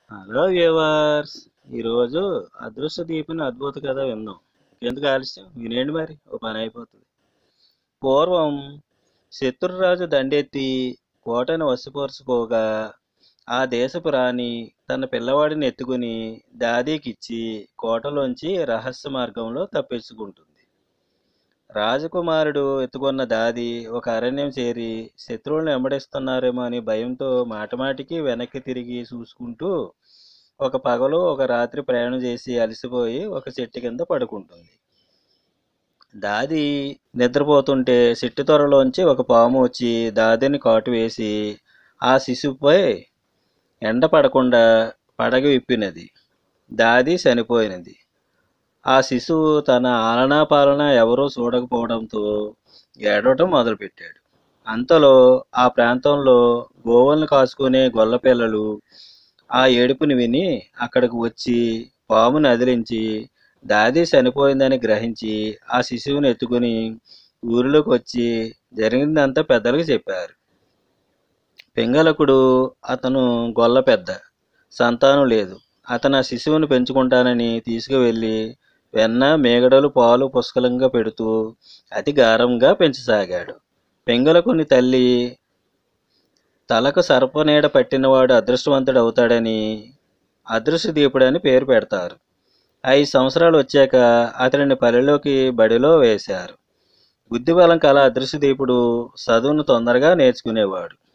hello viewers ఈరోజు అదృష్ట దీపిని అద్భుత కథ విందాం ఎందుకు ఆలస్యం వినేయండి మరి ఓ పని అయిపోతుంది పూర్వం శత్రురాజు దండెత్తి కోటను వశపరుచుకోగా ఆ దేశపు రాణి తన పిల్లవాడిని ఎత్తుకుని దాదీకిచ్చి కోటలోంచి రహస్య మార్గంలో తప్పించుకుంటుంది రాజకుమారుడు ఎత్తుకున్న దాది ఒక అరణ్యం చేరి శత్రువులను వెంబడిస్తున్నారేమో అని భయంతో మాటమాటికి వెనక్కి తిరిగి చూసుకుంటూ ఒక పగలు ఒక రాత్రి ప్రయాణం చేసి అలసిపోయి ఒక చెట్టు కింద పడుకుంటుంది దాది నిద్రపోతుంటే చెట్టు త్వరలోంచి ఒక పాము వచ్చి దాదిని కాటు వేసి ఆ శిశువుపై ఎండ పడకుండా పడగ విప్పినది దాది చనిపోయినది ఆ శిశువు తన ఆలనా పాలన ఎవరూ చూడకపోవడంతో ఏడవటం మొదలుపెట్టాడు అంతలో ఆ ప్రాంతంలో గోవులను కాసుకునే గొల్ల పిల్లలు ఆ ఏడుపుని విని అక్కడికి వచ్చి పాముని అదిలించి దాది చనిపోయిందని గ్రహించి ఆ శిశువుని ఎత్తుకుని ఊరిలోకి వచ్చి జరిగిందంతా పెద్దలకు చెప్పారు పింగళకుడు అతను గొల్ల పెద్ద సంతానం లేదు అతను ఆ శిశువుని పెంచుకుంటానని తీసుకువెళ్ళి వెన్న మేగడలు పాలు పుష్కలంగా పెడుతూ అతి గారంగా పెంచసాగాడు పెంగళకుని తల్లి తలకు సర్పనీడ పట్టినవాడు అదృష్టవంతుడు అవుతాడని అదృష్టదీపుడని పేరు పెడతారు ఐదు సంవత్సరాలు వచ్చాక అతనిని పల్లెలోకి బడిలో వేశారు బుద్ధిబలం కల అదృష్టదీపుడు చదువును తొందరగా నేర్చుకునేవాడు